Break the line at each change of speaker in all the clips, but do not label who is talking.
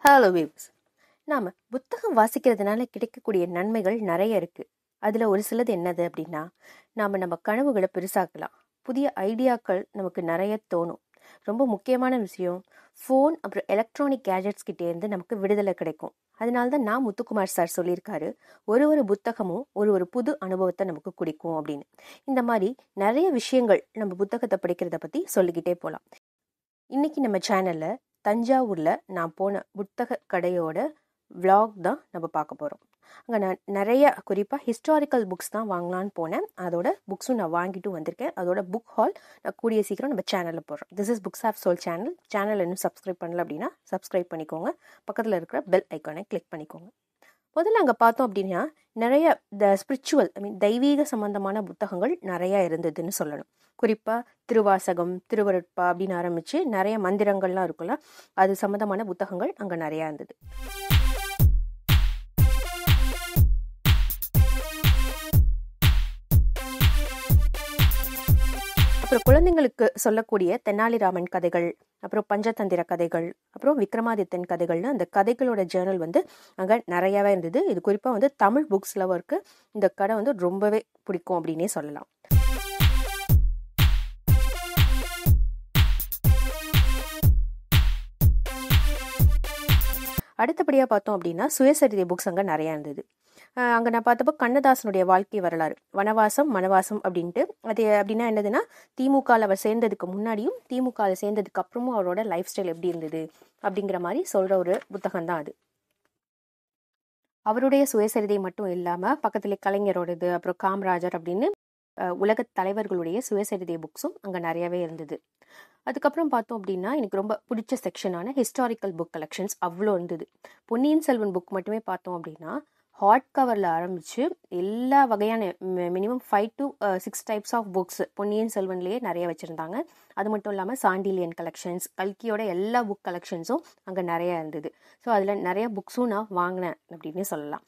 hello weaves நாம் புத்தகம் வாசிக்கிறதுனால கிடைக்கக்கூடிய நன்மைகள் நிறைய இருக்குது அதில் ஒரு சிலது என்னது அப்படின்னா நாம் நம்ம கனவுகளை பெருசாக்கலாம் புதிய ஐடியாக்கள் நமக்கு நிறைய தோணும் ரொம்ப முக்கியமான விஷயம் ஃபோன் அப்புறம் எலக்ட்ரானிக் கேஜெட்ஸ் கிட்டேருந்து நமக்கு விடுதலை கிடைக்கும் அதனால தான் நான் முத்துக்குமார் சார் சொல்லியிருக்காரு ஒரு ஒரு புத்தகமும் ஒரு ஒரு புது அனுபவத்தை நமக்கு குடிக்கும் அப்படின்னு இந்த மாதிரி நிறைய விஷயங்கள் நம்ம புத்தகத்தை படிக்கிறத பற்றி சொல்லிக்கிட்டே போகலாம் இன்னைக்கு நம்ம சேனலில் தஞ்சாவூரில் நான் போன புத்தக கடையோட vlog தான் நம்ம பார்க்க போகிறோம் அங்கே நான் நிறைய குறிப்பாக ஹிஸ்டாரிக்கல் புக்ஸ் தான் வாங்கலான்னு போனேன் அதோட புக்ஸும் நான் வாங்கிட்டு வந்திருக்கேன் அதோட புக் ஹால் நான் கூடிய சீக்கிரம் நம்ம சேனலில் போடுறோம் this is books of soul channel channel இன்னும் சப்ஸ்கிரைப் பண்ணல அப்படின்னா சப்ஸ்கிரைப் பண்ணிக்கோங்க பக்கத்தில் இருக்கிற பெல் ஐக்கானை கிளிக் பண்ணிக்கோங்க முதல்ல அங்கே பார்த்தோம் அப்படின்னா நிறைய த ஸ்பிரிச்சுவல் ஐ மீன் தெய்வீக சம்பந்தமான புத்தகங்கள் நிறையா இருந்ததுன்னு சொல்லணும் குறிப்பாக திருவாசகம் திருவருட்பா அப்படின்னு ஆரம்பித்து நிறைய மந்திரங்கள்லாம் இருக்குல்ல அது சம்மந்தமான புத்தகங்கள் அங்கே நிறையா இருந்தது அப்புறம் குழந்தைங்களுக்கு சொல்லக்கூடிய தென்னாலிராமன் கதைகள் அப்புறம் பஞ்சதந்திர கதைகள் அப்புறம் விக்ரமாதித்தன் கதைகள்னு அந்த கதைகளோட ஜேர்னல் வந்து அங்கே நிறையாவே இருந்தது இது குறிப்பாக வந்து தமிழ் புக்ஸ் லவருக்கு இந்த கடை வந்து ரொம்பவே பிடிக்கும் அப்படின்னே சொல்லலாம் அடுத்தபடியாக பார்த்தோம் அப்படின்னா சுயசரிதை புக்ஸ் அங்கே நிறையா இருந்தது அங்கே நான் பார்த்தப்போ கண்ணதாசனுடைய வாழ்க்கை வரலாறு வனவாசம் மனவாசம் அப்படின்ட்டு அது அப்படின்னா என்னதுன்னா திமுகவில் அவர் சேர்ந்ததுக்கு முன்னாடியும் திமுகவில் சேர்ந்ததுக்கு அப்புறமும் அவரோட லைஃப் ஸ்டைல் எப்படி இருந்தது அப்படிங்கிற மாதிரி சொல்கிற ஒரு புத்தகம் தான் அது அவருடைய சுயசரிதை மட்டும் இல்லாமல் பக்கத்தில் கலைஞரோடது அப்புறம் காமராஜர் அப்படின்னு உலக தலைவர்களுடைய சுயசரிதை புக்ஸும் அங்கே நிறையவே இருந்தது அதுக்கப்புறம் பார்த்தோம் அப்படின்னா எனக்கு ரொம்ப பிடிச்ச செக்ஷனான ஹிஸ்டாரிக்கல் புக் கலெக்ஷன்ஸ் அவ்வளோ இருந்தது பொன்னியின் செல்வன் புக் மட்டுமே பார்த்தோம் அப்படின்னா ஹாட் கவரில் ஆரம்பித்து எல்லா வகையான minimum five to six types of books பொன்னியின் செல்வன்லேயே நிறைய வச்சுருந்தாங்க அது மட்டும் இல்லாமல் சாண்டிலியன் கலெக்ஷன்ஸ் கல்கியோட எல்லா புக் கலெக்ஷன்ஸும் அங்கே நிறையா இருந்தது ஸோ அதில் நிறைய புக்ஸும் நான் வாங்கினேன் அப்படின்னு சொல்லலாம்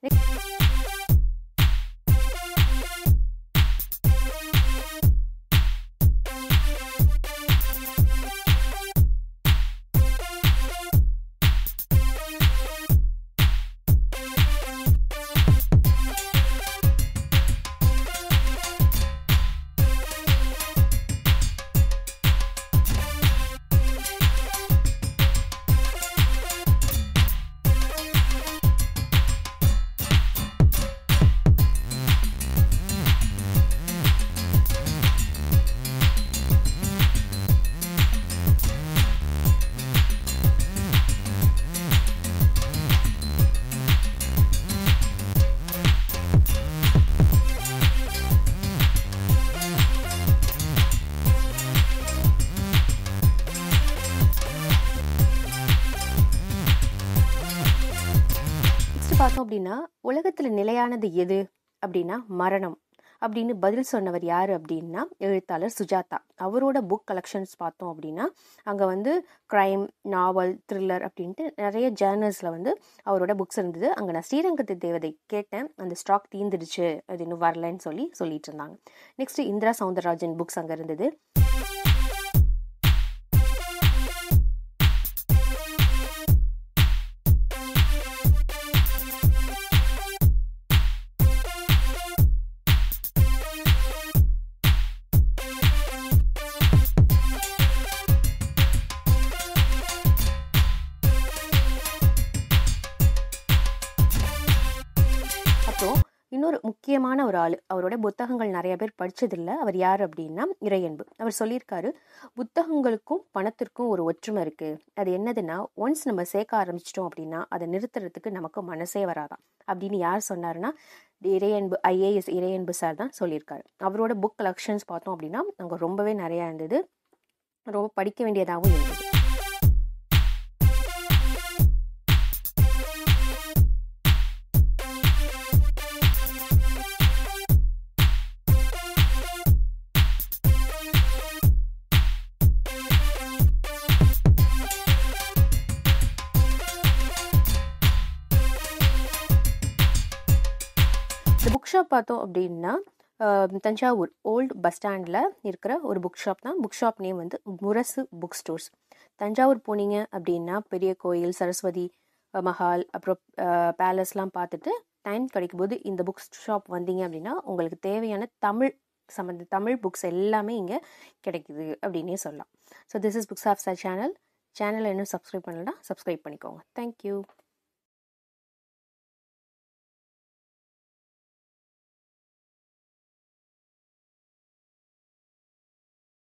பார்த்தோம் அப்படின்னா உலகத்தில் நிலையானது எது அப்படின்னா மரணம் அப்படின்னு பதில் சொன்னவர் யார் அப்படின்னா எழுத்தாளர் சுஜாதா அவரோட புக் கலெக்ஷன்ஸ் பார்த்தோம் அப்படின்னா அங்கே வந்து க்ரைம் நாவல் த்ரில்லர் அப்படின்ட்டு நிறைய ஜேர்னல்ஸில் வந்து அவரோட புக்ஸ் இருந்தது அங்கே நான் ஸ்ரீரங்கத்து தேவதை கேட்டேன் அந்த ஸ்டாக் தீந்துடுச்சு அது இன்னும் வரலன்னு சொல்லி சொல்லிட்டு இருந்தாங்க நெக்ஸ்ட் இந்திரா சவுந்தரராஜன் புக்ஸ் அங்கே இருந்தது அப்புறம் இன்னொரு முக்கியமான ஒரு ஆள் அவரோட புத்தகங்கள் நிறைய பேர் படித்ததில்லை அவர் யார் அப்படின்னா இறையன்பு அவர் சொல்லியிருக்காரு புத்தகங்களுக்கும் பணத்திற்கும் ஒரு ஒற்றுமை இருக்குது அது என்னதுன்னா ஒன்ஸ் நம்ம சேர்க்க ஆரம்பிச்சிட்டோம் அப்படின்னா அதை நிறுத்துறதுக்கு நமக்கு மனசே வராதான் அப்படின்னு யார் சொன்னாருன்னா இறையன்பு ஐஏஎஸ் இறையன்பு சார் தான் சொல்லியிருக்காரு அவரோட புக் கலெக்ஷன்ஸ் பார்த்தோம் அப்படின்னா அங்கே ரொம்பவே நிறையா இருந்தது ரொம்ப படிக்க வேண்டியதாகவும் இருந்தது இந்த புக் ஷாப் பார்த்தோம் அப்படின்னா அஹ், தஞ்சாவூர் ஓல்டு பஸ் ஸ்டாண்டில் இருக்கிற ஒரு புக் ஷாப் தான் புக் ஷாப் நேம் வந்து முரசு புக் ஸ்டோர்ஸ் தஞ்சாவூர் போனீங்க அப்படின்னா பெரிய கோயில் சரஸ்வதி அஹ், மஹால் அப்புறம் பேலஸ்லாம் பார்த்துட்டு டைம் கிடைக்கும்போது இந்த புக் ஷாப் வந்தீங்க அப்படின்னா உங்களுக்கு தேவையான தமிழ் சம்மந்த தமிழ் புக்ஸ் எல்லாமே இங்கே கிடைக்குது அப்படின்னே சொல்லலாம் so this is books of sir channel சேனலை இன்னும் சப்ஸ்கிரைப் பண்ணலன்னா சப்ஸ்கிரைப் பண்ணிக்கோங்க தேங்க்யூ